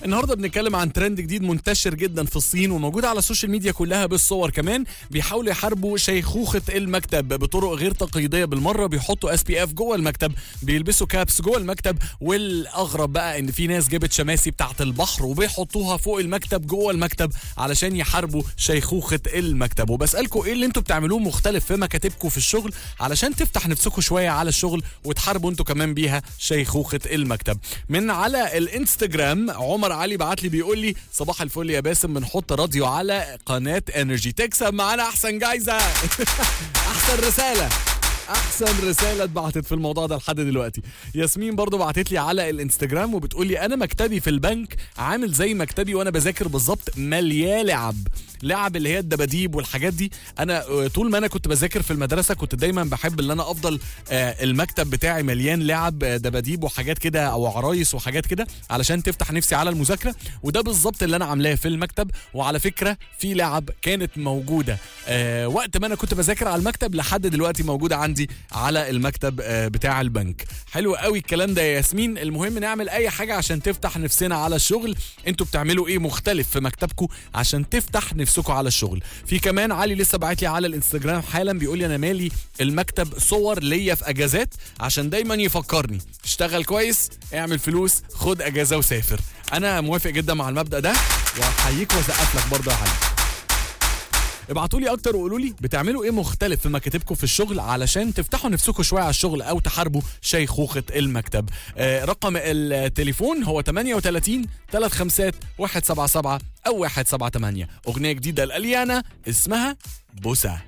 النهارده بنتكلم عن ترند جديد منتشر جدا في الصين وموجود على السوشيال ميديا كلها بالصور كمان بيحاولوا يحاربوا شيخوخه المكتب بطرق غير تقليديه بالمره بيحطوا اس بي اف جوه المكتب بيلبسوا كابس جوه المكتب والاغرب بقى ان في ناس جابت شماسي بتاعه البحر وبيحطوها فوق المكتب جوه المكتب علشان يحاربوا شيخوخه المكتب وبسالكم ايه اللي انتوا بتعملوه مختلف في مكاتبكم في الشغل علشان تفتح نفسكم شويه على الشغل وتحاربوا انتوا كمان بيها شيخوخه المكتب من على الانستجرام عمر علي بعت لي بيقول لي صباح الفل يا باسم بنحط راديو على قناه انرجي تكسب معانا احسن جايزه احسن رساله احسن رساله اتبعتت في الموضوع ده لحد دلوقتي ياسمين برضو بعتت لي على الانستجرام وبتقول لي انا مكتبي في البنك عامل زي مكتبي وانا بذاكر بالظبط مليان لعب لعب اللي هي الدباديب والحاجات دي انا آه، طول ما انا كنت بذاكر في المدرسه كنت دايما بحب ان انا افضل آه، المكتب بتاعي مليان لعب آه، دباديب وحاجات كده او عرايس وحاجات كده علشان تفتح نفسي على المذاكره وده بالظبط اللي انا عاملاه في المكتب وعلى فكره في لعب كانت موجوده آه، وقت ما انا كنت بذاكر على المكتب لحد دلوقتي موجوده عندي على المكتب آه، بتاع البنك حلو قوي الكلام ده يا ياسمين المهم نعمل اي حاجه عشان تفتح نفسنا على الشغل انتوا بتعملوا ايه مختلف في مكتبكم عشان تفتح نفسكم على الشغل في كمان علي لسه باعت لي على الانستجرام حالا بيقول لي انا مالي المكتب صور ليا في اجازات عشان دايما يفكرني اشتغل كويس اعمل فلوس خد اجازه وسافر انا موافق جدا مع المبدا ده واحييك واسقف لك برضه يا علي ابعتوا لي اكتر وقولوا لي بتعملوا ايه مختلف في مكاتبكم في الشغل علشان تفتحوا نفسكم شويه على الشغل او تحاربوا شيخوخه المكتب آه رقم التليفون هو 38 35 177 او 178 اغنيه جديده لاليانا اسمها بوسه